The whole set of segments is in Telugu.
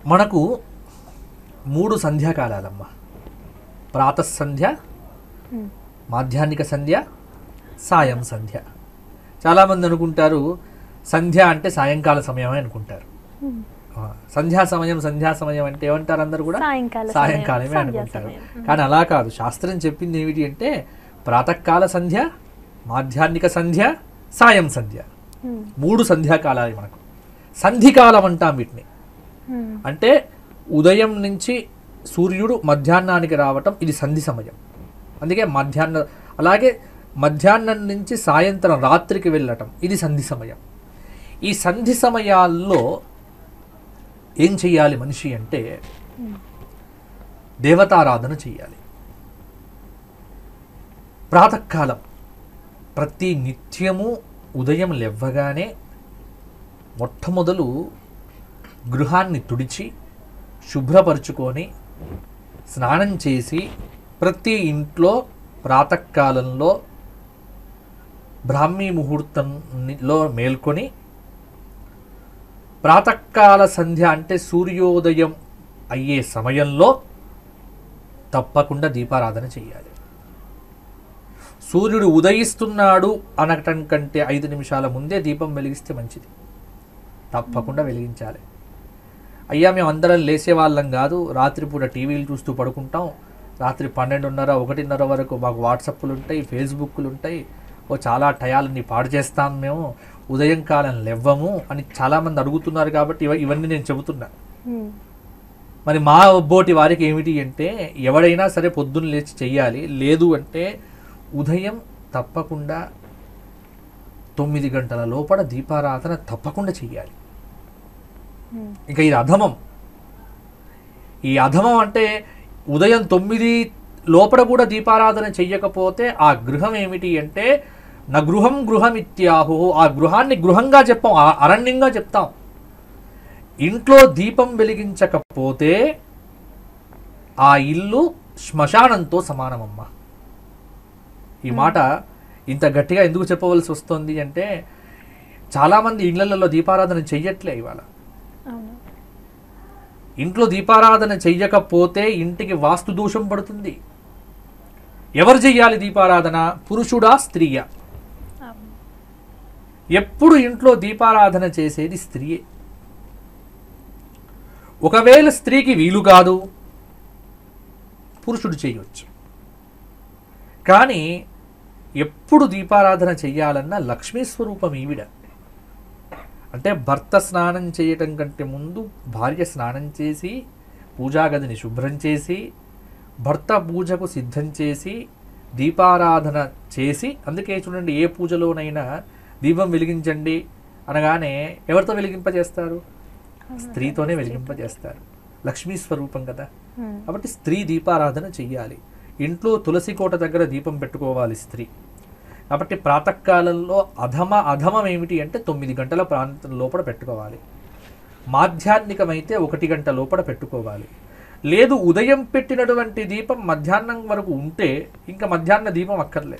మనకు మూడు సంధ్యాకాలాలమ్మ ప్రాతఃసంధ్య ఉమ్, మాధ్యాహ్నిక సంధ్య సాయం సంధ్య చాలామంది అనుకుంటారు సంధ్య అంటే సాయంకాల సమయమే అనుకుంటారు ఉమ్. ఆ, సంధ్యా సమయం సంధ్యా సమయం అంటే ఏమంటారు అందరు కూడా సాయంకాల సమయం, సాయంకాలమే సంధ్యా అనుకుంటారు సమయం. కానీ అలా కాదు శాస్త్రం చెప్పింది ఏమిటి అంటే ప్రాతకాల సంధ్య మాధ్యాహ్నిక సంధ్య సాయం సంధ్య ఉమ్, మూడు సంధ్యాకాలాలు మనకు సంధికాలం అంటాం వీటిని ఉమ్, అంటే ఉదయం నుంచి సూర్యుడు మధ్యాహ్నానికి రావటం ఇది సంధి సమయం అందుకే మధ్యాహ్న అలాగే మధ్యాహ్నం నుంచి సాయంత్రం రాత్రికి వెళ్ళటం ఇది సంధి సమయం ఈ సంధి సమయాల్లో ఏం చెయ్యాలి మనిషి అంటే దేవతారాధన చెయ్యాలి ప్రాతకాలం ప్రతి నిత్యము ఉదయం లేవ్వగానే మొట్టమొదలు గృహాన్ని తుడిచి శుభ్రపరుచుకొని స్నానం చేసి ప్రతి ఇంట్లో ప్రాతకాలంలో బ్రాహ్మీ ముహూర్తంలో మేల్కొని ప్రాతకాల సంధ్య అంటే సూర్యోదయం అయ్యే సమయంలో తప్పకుండా దీపారాధన చేయాలి సూర్యుడు ఉదయిస్తున్నాడు అనటం కంటే ఐదు నిమిషాల ముందే దీపం వెలిగిస్తే మంచిది తప్పకుండా వెలిగించాలి అయ్యా మేము అందరం లేసే వాళ్ళం కాదు రాత్రిపూట టీవీలు చూస్తూ పడుకుంటాం రాత్రి పన్నెండున్నర ఒకటిన్నర వరకు మాకు వాట్సాప్లు ఉంటాయి ఫేస్బుక్లు ఉంటాయి ఓ చాలా టయాలని పాడు చేస్తాం మేము ఉదయం కాలం లెవ్వము అని చాలామంది అడుగుతున్నారు కాబట్టి ఇవ ఇవన్నీ నేను చెబుతున్నా ఉమ్, మరి మా బోటి వారికి ఏమిటి అంటే ఎవడైనా సరే పొద్దున్న లేచి చెయ్యాలి లేదు అంటే ఉదయం తప్పకుండా తొమ్మిది గంటల లోపల దీపారాధన తప్పకుండా చెయ్యాలి ఉమ్, ఇంకా ఇది అధమం ఈ అధమం అంటే ఉదయం తొమ్మిది లోపల కూడా దీపారాధన చెయ్యకపోతే ఆ గృహం ఏమిటి అంటే నా గృహం గృహం ఇత్యాహు ఆ గృహాన్ని గృహంగా చెప్పాం ఆ అరణ్యంగా చెప్తాం ఇంట్లో దీపం వెలిగించకపోతే ఆ ఇల్లు శ్మశానంతో సమానమమ్మా ఈ మాట ఇంత గట్టిగా ఎందుకు చెప్పవలసి వస్తుంది అంటే చాలామంది ఇళ్లలో దీపారాధన చెయ్యట్లే ఇవాళ అవును ఇంట్లో దీపారాధన చెయ్యకపోతే ఇంటికి వాస్తు దోషం పడుతుంది ఎవరు చెయ్యాలి దీపారాధన పురుషుడా స్త్రీయా అవును ఎప్పుడు ఇంట్లో దీపారాధన చేసేది స్త్రీయే ఒకవేళ స్త్రీకి వీలు కాదు పురుషుడు చేయవచ్చు కానీ ఎప్పుడు దీపారాధన చెయ్యాలన్నా లక్ష్మీ స్వరూపం ఈవిడ అంటే భర్త స్నానం చేయటం కంటే ముందు భార్య స్నానం చేసి పూజా గదిని శుభ్రం చేసి భర్త పూజకు సిద్ధం చేసి దీపారాధన చేసి అందుకే చూడండి ఏ పూజలోనైనా దీపం వెలిగించండి అనగానే ఎవరితో వెలిగింపజేస్తారు స్త్రీతోనే వెలిగింపజేస్తారు లక్ష్మీ స్వరూపం కదా ఉమ్, కాబట్టి స్త్రీ దీపారాధన చెయ్యాలి ఇంట్లో తులసి కోట దగ్గర దీపం పెట్టుకోవాలి స్త్రీ కాబట్టి ప్రాతకాలంలో అధమ అధమం ఏమిటి అంటే తొమ్మిది గంటల ప్రాంతం లోపల పెట్టుకోవాలి మాధ్యాహ్నికమైతే ఒకటి గంట లోపల పెట్టుకోవాలి లేదు ఉదయం పెట్టినటువంటి దీపం మధ్యాహ్నం వరకు ఉంటే ఇంకా మధ్యాహ్న దీపం అక్కర్లే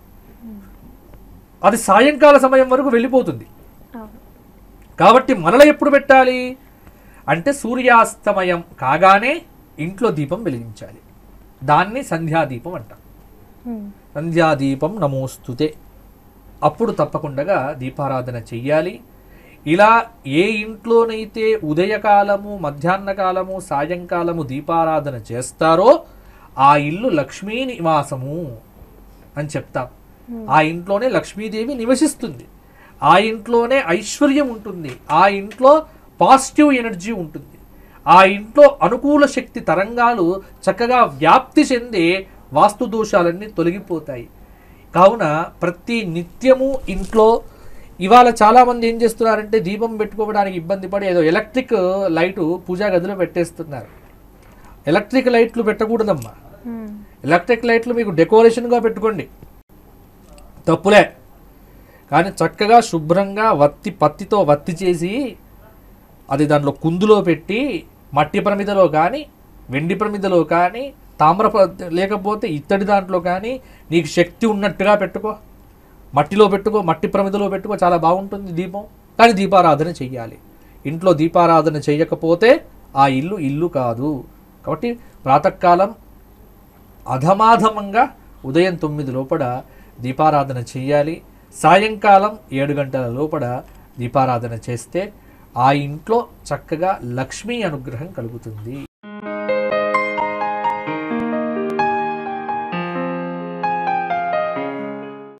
అది సాయంకాల సమయం వరకు వెళ్ళిపోతుంది అవును కాబట్టి మనలో ఎప్పుడు పెట్టాలి అంటే సూర్యాస్తమయం కాగానే ఇంట్లో దీపం వెలిగించాలి దాన్ని సంధ్యాదీపం అంటాం ఉమ్, సంధ్యాదీపం నమోస్తుతే అప్పుడు తప్పకుండా దీపారాధన చెయ్యాలి ఇలా ఏ ఇంట్లోనైతే ఉదయకాలము మధ్యాహ్న కాలము సాయంకాలము దీపారాధన చేస్తారో ఆ ఇల్లు లక్ష్మీ నివాసము అని చెప్తాం ఆ ఇంట్లోనే లక్ష్మీదేవి నివసిస్తుంది ఆ ఇంట్లోనే ఐశ్వర్యం ఉంటుంది ఆ ఇంట్లో పాజిటివ్ ఎనర్జీ ఉంటుంది ఆ ఇంట్లో అనుకూల శక్తి తరంగాలు చక్కగా వ్యాప్తి చెంది వాస్తు దోషాలన్నీ తొలగిపోతాయి కావున ప్రతి నిత్యము ఇంట్లో ఇవాళ చాలామంది ఏం చేస్తున్నారంటే దీపం పెట్టుకోవడానికి ఇబ్బంది పడి ఏదో ఎలక్ట్రిక్ లైటు పూజా గదిలో పెట్టేస్తున్నారు ఎలక్ట్రిక్ లైట్లు పెట్టకూడదమ్మా ఉమ్, ఎలక్ట్రిక్ లైట్లు మీకు డెకరేషన్గా పెట్టుకోండి తప్పులే కానీ చక్కగా శుభ్రంగా వత్తి పత్తితో వత్తి చేసి అది దాంట్లో కుందులో పెట్టి మట్టి ప్రమిదలో కానీ వెండి ప్రమిదలో కానీ తామ్ర ప్ర- లేకపోతే ఇత్తడి దాంట్లో కానీ నీకు శక్తి ఉన్నట్టుగా పెట్టుకో మట్టిలో పెట్టుకో మట్టి ప్రమిదలో పెట్టుకో చాలా బాగుంటుంది దీపం కానీ దీపారాధన చెయ్యాలి ఇంట్లో దీపారాధన చేయకపోతే ఆ ఇల్లు ఇల్లు కాదు కాబట్టి ప్రాతకాలం అధమాధమంగా ఉదయం తొమ్మిది లోపల దీపారాధన చేయాలి సాయంకాలం ఏడు గంటల లోపల దీపారాధన చేస్తే ఆ ఇంట్లో చక్కగా లక్ష్మీ అనుగ్రహం కలుగుతుంది